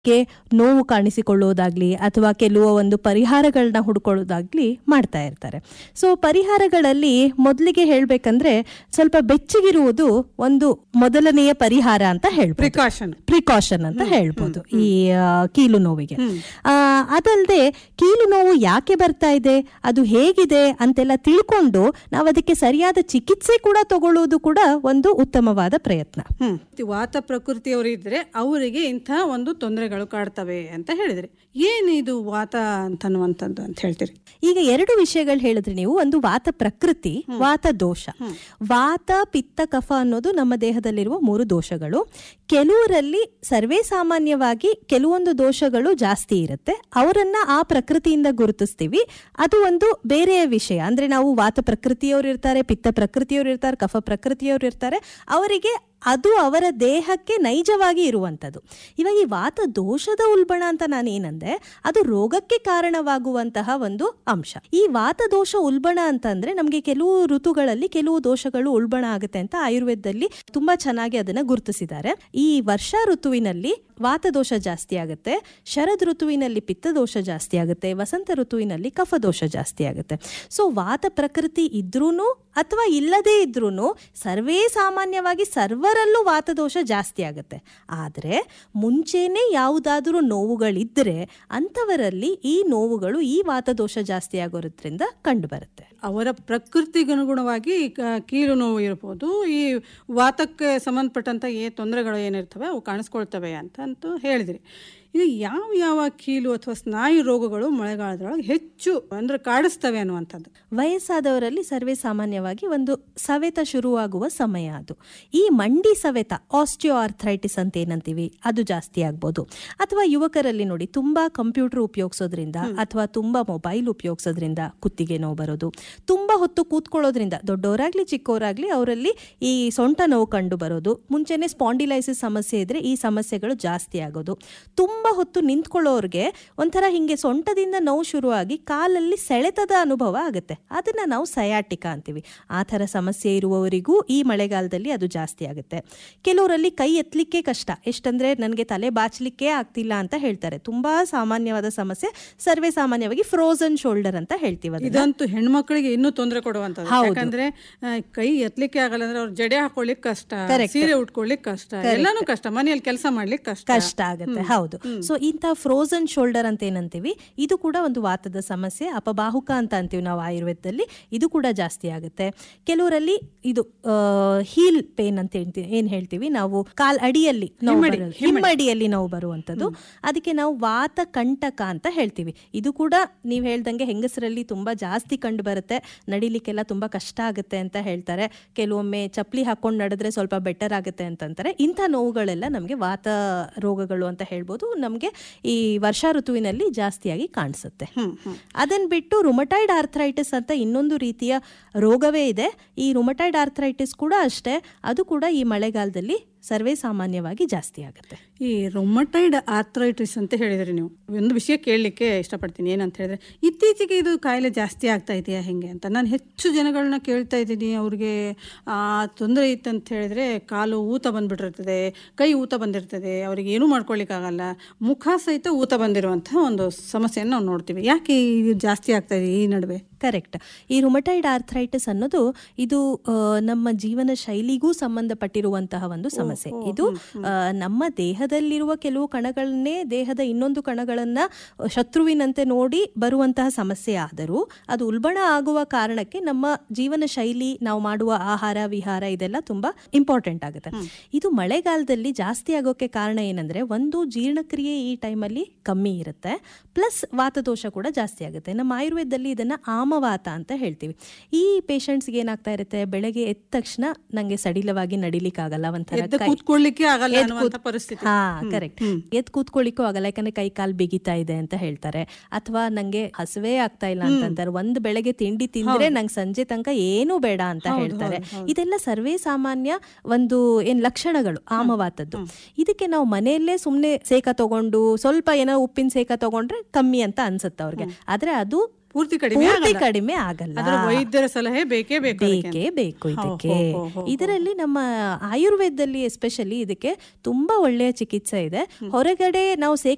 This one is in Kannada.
ಗೆ ನೋವು ಕಾಣಿಸಿಕೊಳ್ಳುವುದಾಗ್ಲಿ ಅಥವಾ ಕೆಲವು ಒಂದು ಪರಿಹಾರಗಳನ್ನ ಹುಡ್ಕೊಳ್ಳೋದಾಗ್ಲಿ ಮಾಡ್ತಾ ಇರ್ತಾರೆ ಸೊ ಪರಿಹಾರಗಳಲ್ಲಿ ಮೊದಲಿಗೆ ಹೇಳ್ಬೇಕಂದ್ರೆ ಸ್ವಲ್ಪ ಬೆಚ್ಚಗಿರುವುದು ಒಂದು ಮೊದಲನೆಯ ಪರಿಹಾರ ಅಂತ ಹೇಳ್ಬೋದು ಪ್ರಿಕಾಷನ್ ಪ್ರಿಕಾಷನ್ ಅಂತ ಹೇಳ್ಬೋದು ಈ ಆ, ಕೀಲು ನೋವಿಗೆ ಆ, ಅದಲ್ದೆ ಕೀಲು ನೋವು ಯಾಕೆ ಬರ್ತಾ ಇದೆ ಅದು ಹೇಗಿದೆ ಅಂತೆಲ್ಲ ತಿಳ್ಕೊಂಡು ನಾವು ಅದಕ್ಕೆ ಸರಿಯಾದ ಚಿಕಿತ್ಸೆ ಕೂಡ ತಗೊಳ್ಳುವುದು ಕೂಡ ಒಂದು ಉತ್ತಮವಾದ ಪ್ರಯತ್ನ ಹ್ಮ್ ವಾತ ಪ್ರಕೃತಿಯವರು ಇದ್ರೆ ಅವರಿಗೆ ಇಂತಹ ಒಂದು ತೊಂದರೆಗಳು ಕಾಡ್ತವೆ ಅಂತ ಹೇಳಿದ್ರಿ ಏನಿದು ವಾತ ಅಂತನ್ನುವಂಥದ್ದು ಅಂತ ಹೇಳ್ತೀರಿ ಈಗ ಎರಡು ವಿಷಯಗಳು ಹೇಳಿದ್ರಿ ನೀವು ಒಂದು ವಾತ ಪ್ರಕೃತಿ ವಾತ ದೋಷ ವಾತ ಪಿತ್ತ ಕಫ ಅನ್ನೋದು ನಮ್ಮ ದೇಹದಲ್ಲಿರುವ ಮೂರು ದೋಷಗಳು ಕೆಲವರಲ್ಲಿ ಸರ್ವೇ ಸಾಮಾನ್ಯವಾಗಿ ಕೆಲವೊಂದು ದೋಷಗಳು ಜಾಸ್ತಿ ಇರುತ್ತೆ ಅವರನ್ನ ಆ ಪ್ರಕೃತಿಯಿಂದ ಗುರುತಿಸ್ತೀವಿ ಅದು ಒಂದು ಬೇರೆಯ ವಿಷಯ ಅಂದ್ರೆ ನಾವು ವಾತ ಪ್ರಕೃತಿಯವರು ಇರ್ತಾರೆ ಪಿತ್ತ ಪ್ರಕೃತಿಯವರು ಇರ್ತಾರೆ ಕಫ ಪ್ರಕೃತಿಯವರು ಇರ್ತಾರೆ ಅವರಿಗೆ ಅದು ಅವರ ದೇಹಕ್ಕೆ ನೈಜವಾಗಿ ಇರುವಂಥದ್ದು ಇವಾಗ ಈ ವಾತ ದೋಷದ ಉಲ್ಬಣ ಅಂತ ನಾನು ಏನಂದೆ ಅದು ರೋಗಕ್ಕೆ ಕಾರಣವಾಗುವಂತಹ ಒಂದು ಅಂಶ ಈ ವಾತ ದೋಷ ಉಲ್ಬಣ ಅಂತಂದ್ರೆ ನಮಗೆ ಕೆಲವು ಋತುಗಳಲ್ಲಿ ಕೆಲವು ದೋಷಗಳು ಉಲ್ಬಣ ಆಗುತ್ತೆ ಅಂತ ಆಯುರ್ವೇದದಲ್ಲಿ ತುಂಬಾ ಚೆನ್ನಾಗಿ ಅದನ್ನ ಗುರುತಿಸಿದ್ದಾರೆ ಈ ವರ್ಷ ಋತುವಿನಲ್ಲಿ ವಾತದೋಷ ಜಾಸ್ತಿ ಆಗುತ್ತೆ ಶರದ್ ಋತುವಿನಲ್ಲಿ ಪಿತ್ತದೋಷ ಜಾಸ್ತಿ ಆಗುತ್ತೆ ವಸಂತ ಋತುವಿನಲ್ಲಿ ಕಫದೋಷ ಜಾಸ್ತಿ ಆಗುತ್ತೆ ಸೊ ವಾತ ಪ್ರಕೃತಿ ಇದ್ರೂನು ಅಥವಾ ಇಲ್ಲದೇ ಇದ್ರೂನು ಸರ್ವೇ ಸಾಮಾನ್ಯವಾಗಿ ಸರ್ವರಲ್ಲೂ ವಾತದೋಷ ಜಾಸ್ತಿ ಆಗುತ್ತೆ ಆದರೆ ಮುಂಚೆನೇ ಯಾವುದಾದ್ರೂ ನೋವುಗಳಿದ್ದರೆ ಅಂಥವರಲ್ಲಿ ಈ ನೋವುಗಳು ಈ ವಾತದೋಷ ಜಾಸ್ತಿ ಆಗೋದ್ರಿಂದ ಕಂಡುಬರುತ್ತೆ ಅವರ ಪ್ರಕೃತಿಗನುಗುಣವಾಗಿ ಕ- ಕೀಲು ನೋವು ಇರ್ಬೋದು ಈ ವಾತಕ್ಕೆ ಸಂಬಂಧಪಟ್ಟಂತ ಏ ತೊಂದರೆಗಳು ಏನಿರ್ತವೆ ಅವು ಕಾಣಿಸ್ಕೊಳ್ತವೆ ಅಂತ ಅಂತೂ ಹೇಳಿದ್ರಿ ಇದು ಯಾವ ಯಾವ ಕೀಲು ಅಥವಾ ಸ್ನಾಯು ರೋಗಗಳು ಮಳೆಗಾಲದೊಳಗೆ ಹೆಚ್ಚು ಅಂದ್ರೆ ಕಾಡಿಸ್ತವೆ ಅನ್ನುವಂಥದ್ದು ವಯಸ್ಸಾದವರಲ್ಲಿ ಸರ್ವೇ ಸಾಮಾನ್ಯವಾಗಿ ಒಂದು ಸವೆತ ಶುರುವಾಗುವ ಸಮಯ ಅದು ಈ ಮಂಡಿ ಸವೆತ ಆಸ್ಟಿಯೋ ಆರ್ಥ್ರೈಟಿಸ್ ಅಂತ ಏನಂತೀವಿ ಅದು ಜಾಸ್ತಿ ಆಗ್ಬೋದು ಅಥವಾ ಯುವಕರಲ್ಲಿ ನೋಡಿ ತುಂಬಾ ಕಂಪ್ಯೂಟರ್ ಉಪಯೋಗಿಸೋದ್ರಿಂದ ಅಥವಾ ತುಂಬಾ ಮೊಬೈಲ್ ಉಪಯೋಗಿಸೋದ್ರಿಂದ ಕುತ್ತಿಗೆ ನೋವು ಬರೋದು ತುಂಬಾ ಹೊತ್ತು ಕೂತ್ಕೊಳ್ಳೋದ್ರಿಂದ ದೊಡ್ಡವರಾಗ್ಲಿ ಚಿಕ್ಕವರಾಗ್ಲಿ ಅವರಲ್ಲಿ ಈ ಸೊಂಟ ನೋವು ಕಂಡು ಬರೋದು ಮುಂಚೆನೆ ಸ್ಪಾಂಡಿಲೈಸಿಸ್ ಸಮಸ್ಯೆ ಇದ್ರೆ ಈ ಸಮಸ್ಯೆಗಳು ಜಾಸ್ತಿ ಆಗೋದು ತುಂಬಾ ಹೊತ್ತು ನಿಂತ್ಕೊಳ್ಳೋರ್ಗೆ ಒಂಥರ ಹಿಂಗೆ ಸೊಂಟದಿಂದ ನೋವು ಶುರುವಾಗಿ ಕಾಲಲ್ಲಿ ಸೆಳೆತದ ಅನುಭವ ಆಗುತ್ತೆ ಅದನ್ನ ನಾವು ಸಯಾಟಿಕ ಅಂತೀವಿ ಆ ಥರ ಸಮಸ್ಯೆ ಇರುವವರಿಗೂ ಈ ಮಳೆಗಾಲದಲ್ಲಿ ಅದು ಜಾಸ್ತಿ ಆಗುತ್ತೆ ಕೆಲವರಲ್ಲಿ ಕೈ ಎತ್ತಲಿಕ್ಕೆ ಕಷ್ಟ ಎಷ್ಟಂದ್ರೆ ನನಗೆ ತಲೆ ಬಾಚಲಿಕ್ಕೆ ಆಗ್ತಿಲ್ಲ ಅಂತ ಹೇಳ್ತಾರೆ ತುಂಬಾ ಸಾಮಾನ್ಯವಾದ ಸಮಸ್ಯೆ ಸರ್ವೇ ಸಾಮಾನ್ಯವಾಗಿ ಫ್ರೋಸನ್ ಶೋಲ್ಡರ್ ಅಂತ ಹೇಳ್ತೀವಿ ಅದನ್ನ. ಇದಂತೂ ಹೆಣ್ಮಕ್ಳಿಗೆ ಇನ್ನೂ ತೊಂದರೆ ಕೊಡುವಂಥದ್ದು ಯಾಕಂದ್ರೆ ಆ, ಕೈ ಎತ್ತಲಿಕ್ಕೆ ಆಗಲ್ಲ ಅಂದ್ರೆ ಅವ್ರು ಜಡೆ ಹಾಕೊಳ್ಳಿಕ್ ಕಷ್ಟ ಸೀರೆ ಉಟ್ಕೊಳ್ಳಿಕ್ ಕಷ್ಟ ಎಲ್ಲಾನು ಕಷ್ಟ ಮನೆಯಲ್ಲಿ ಕೆಲಸ ಮಾಡ್ಲಿಕ್ಕೆ ಕಷ್ಟ ಕಷ್ಟ ಆಗುತ್ತೆ ಹೌದು ಸೊ ಇಂಥ ಫ್ರೋಸನ್ ಶೋಲ್ಡರ್ ಅಂತ ಏನಂತೀವಿ ಇದು ಕೂಡ ಒಂದು ವಾತದ ಸಮಸ್ಯೆ ಅಪಬಾಹುಕ ಅಂತ ಅಂತೀವಿ ನಾವು ಆಯುರ್ವೇದದಲ್ಲಿ ಇದು ಕೂಡ ಜಾಸ್ತಿ ಆಗುತ್ತೆ ಕೆಲವರಲ್ಲಿ ಇದು ಹೀಲ್ ಪೇನ್ ಅಂತ ಹೇಳ್ತೀವಿ ಏನ್ ಹೇಳ್ತೀವಿ ನಾವು ಕಾಲ್ ಅಡಿಯಲ್ಲಿ ನೋವು ಬರೋದು. ಹಿಮ್ಮಡಿಯಲ್ಲಿ ನೋವು ಬರುವಂತದ್ದು ಅದಕ್ಕೆ ನಾವು ವಾತ ಕಂಟಕ ಅಂತ ಹೇಳ್ತೀವಿ ಇದು ಕೂಡ ನೀವು ಹೇಳ್ದಂಗೆ ಹೆಂಗಸರಲ್ಲಿ ತುಂಬಾ ಜಾಸ್ತಿ ಕಂಡು ಬರುತ್ತೆ ನಡಿಲಿಕ್ಕೆಲ್ಲ ತುಂಬಾ ಕಷ್ಟ ಆಗುತ್ತೆ ಅಂತ ಹೇಳ್ತಾರೆ ಕೆಲವೊಮ್ಮೆ ಚಪ್ಪಲಿ ಹಾಕೊಂಡು ನಡೆದ್ರೆ ಸ್ವಲ್ಪ ಬೆಟರ್ ಆಗುತ್ತೆ ಅಂತಂತಾರೆ ಇಂಥ ನೋವುಗಳೆಲ್ಲ ನಮಗೆ ವಾತ ರೋಗಗಳು ಅಂತ ಹೇಳ್ಬೋದು ನಮಗೆ ಈ ವರ್ಷಾ ಋತುವಿನಲ್ಲಿ ಜಾಸ್ತಿಯಾಗಿ ಕಾಣಿಸುತ್ತೆ ಅದನ್ನ ಬಿಟ್ಟು ರುಮಟೈಡ್ ಆರ್ಥರೈಟಿಸ್ ಅಂತ ಇನ್ನೊಂದು ರೀತಿಯ ರೋಗವೇ ಇದೆ ಈ ರುಮಟೈಡ್ ಆರ್ಥರೈಟಿಸ್ ಕೂಡ ಅಷ್ಟೇ ಅದು ಕೂಡ ಈ ಮಳೆಗಾಲದಲ್ಲಿ ಸರ್ವೇ ಸಾಮಾನ್ಯವಾಗಿ ಜಾಸ್ತಿ ಆಗುತ್ತೆ ಈ ರೊಮಟೈಡ್ ಆರ್ಥರೈಟಿಸ್ ಅಂತ ಹೇಳಿದ್ರಿ ನೀವು ಒಂದು ವಿಷಯ ಕೇಳಲಿಕ್ಕೆ ಇಷ್ಟಪಡ್ತೀನಿ ಏನಂತ ಹೇಳಿದ್ರೆ ಇತ್ತೀಚೆಗೆ ಇದು ಕಾಯಿಲೆ ಜಾಸ್ತಿ ಆಗ್ತಾ ಇದೆಯಾ ಹೆಂಗೆ ಅಂತ ನಾನು ಹೆಚ್ಚು ಜನಗಳನ್ನ ಕೇಳ್ತಾ ಇದ್ದೀನಿ ಅವ್ರಿಗೆ ಆ ತೊಂದರೆ ಇತ್ತಂತ ಹೇಳಿದ್ರೆ ಕಾಲು ಊತ ಬಂದ್ಬಿಟ್ಟಿರ್ತದೆ ಕೈ ಊತ ಬಂದಿರ್ತದೆ ಅವ್ರಿಗೆ ಏನೂ ಮಾಡ್ಕೊಳ್ಳಿಕ್ಕಾಗಲ್ಲ ಮುಖ ಸಹಿತ ಊತ ಬಂದಿರುವಂತಹ ಒಂದು ಸಮಸ್ಯೆಯನ್ನು ನಾವು ನೋಡ್ತೀವಿ ಯಾಕೆ ಇದು ಜಾಸ್ತಿ ಆಗ್ತಾ ಇದೆ ಈ ನಡುವೆ ಕರೆಕ್ಟ್ ಈ ರುಮಟೈಡ್ ಆರ್ಥರೈಟಿಸ್ ಅನ್ನೋದು ಇದು ಆ, ನಮ್ಮ ಜೀವನ ಶೈಲಿಗೂ ಸಂಬಂಧಪಟ್ಟಿರುವಂತಹ ಒಂದು ಸಮಸ್ಯೆ ಇದು ಆ, ನಮ್ಮ ದೇಹದಲ್ಲಿರುವ ಕೆಲವು ಕಣಗಳನ್ನೇ ದೇಹದ ಇನ್ನೊಂದು ಕಣಗಳನ್ನ ಶತ್ರುವಿನಂತೆ ನೋಡಿ ಬರುವಂತಹ ಸಮಸ್ಯೆ ಆದರೂ ಅದು ಉಲ್ಬಣ ಆಗುವ ಕಾರಣಕ್ಕೆ ನಮ್ಮ ಜೀವನ ಶೈಲಿ ನಾವು ಮಾಡುವ ಆಹಾರ ವಿಹಾರ ಇದೆಲ್ಲ ತುಂಬಾ ಇಂಪಾರ್ಟೆಂಟ್ ಆಗುತ್ತೆ ಇದು ಮಳೆಗಾಲದಲ್ಲಿ ಜಾಸ್ತಿ ಆಗೋಕೆ ಕಾರಣ ಏನಂದ್ರೆ ಒಂದು ಜೀರ್ಣಕ್ರಿಯೆ ಈ ಟೈಮಲ್ಲಿ ಕಮ್ಮಿ ಇರುತ್ತೆ ಪ್ಲಸ್ ವಾತದೋಷ ಕೂಡ ಜಾಸ್ತಿ ಆಗುತ್ತೆ ನಮ್ಮ ಆಯುರ್ವೇದದಲ್ಲಿ ಇದನ್ನ ಆಮವಾತ ಅಂತ ಹೇಳ್ತೀವಿ ಈ ಪೇಷಂಟ್ಸ್ಗೆ ಏನಾಗ್ತಾ ಇರುತ್ತೆ ಬೆಳಗ್ಗೆ ಎದ್ದ ತಕ್ಷಣ ನಂಗೆ ಸಡಿಲವಾಗಿ ನಡಿಲಿಕ್ಕಾಗಲ್ಲ ಒಂಥರ ಎದ್ದು ಕೈ- ಕೂತ್ಕೊಳ್ಳಿಕ್ಕೆ ಆಗಲ್ಲ ಎದ್ದು ಅನ್ನುವಂಥ ಕೂತ್- ಪರಿಸ್ಥಿತಿ ಹಾ ಕರೆಕ್ಟ್ ಎದ್ ಕೂತ್ಕೊಳ್ಳಿಕ್ಕೂ ಆಗಲ್ಲ ಯಾಕಂದ್ರೆ ಕೈ ಕಾಲ್ ಬಿಗಿತಾ ಇದೆ ಅಂತ ಹೇಳ್ತಾರೆ ಅಥವಾ ನಂಗೆ ಹಸುವೆ ಆಗ್ತಾ ಇಲ್ಲ ಅಂತಂತಾರೆ ಒಂದ್ ಬೆಳಗ್ಗೆ ತಿಂಡಿ ತಿಂದ್ರೆ ನಂಗೆ ಸಂಜೆ ತನಕ ಏನೂ ಬೇಡ ಅಂತ ಹೇಳ್ತಾರೆ ಇದೆಲ್ಲ ಸರ್ವೇ ಸಾಮಾನ್ಯ ಒಂದು ಏನ್ ಲಕ್ಷಣಗಳು ಆಮವಾತದ್ದು ಇದಕ್ಕೆ ನಾವು ಮನೆಯಲ್ಲೇ ಸುಮ್ನೆ ಸೇಕ ತಗೊಂಡು ಸ್ವಲ್ಪ ಏನೋ ಉಪ್ಪಿನ ಸೇಕ ತಗೊಂಡ್ರೆ ಕಮ್ಮಿ ಅಂತ ಅನ್ಸುತ್ತೆ ಅವ್ರಿಗೆ ಆದ್ರೆ ಅದು ಪೂರ್ತಿ ಕಡಿಮೆ ಪೂರ್ತಿ ಆಗಲ್ಲ. ಕಡಿಮೆ ಆಗಲ್ಲ ಅದರ ವೈದ್ಯರ ಸಲಹೆ ಬೇಕೇ ಬೇಕು ಅದಕ್ಕೆ. ಬೇಕೇ ಬೇಕು ಇದಕ್ಕೆ ಹೋ, ಹೋ, ಹೋ, ಹೋ. ಇದರಲ್ಲಿ ನಮ್ಮ ಆಯುರ್ವೇದದಲ್ಲಿ ಎಸ್ಪೆಷಲಿ ಇದಕ್ಕೆ ತುಂಬಾ ಒಳ್ಳೆಯ ಚಿಕಿತ್ಸೆ ಇದೆ ಹೊರಗಡೆ ನಾವು ಸೇಕ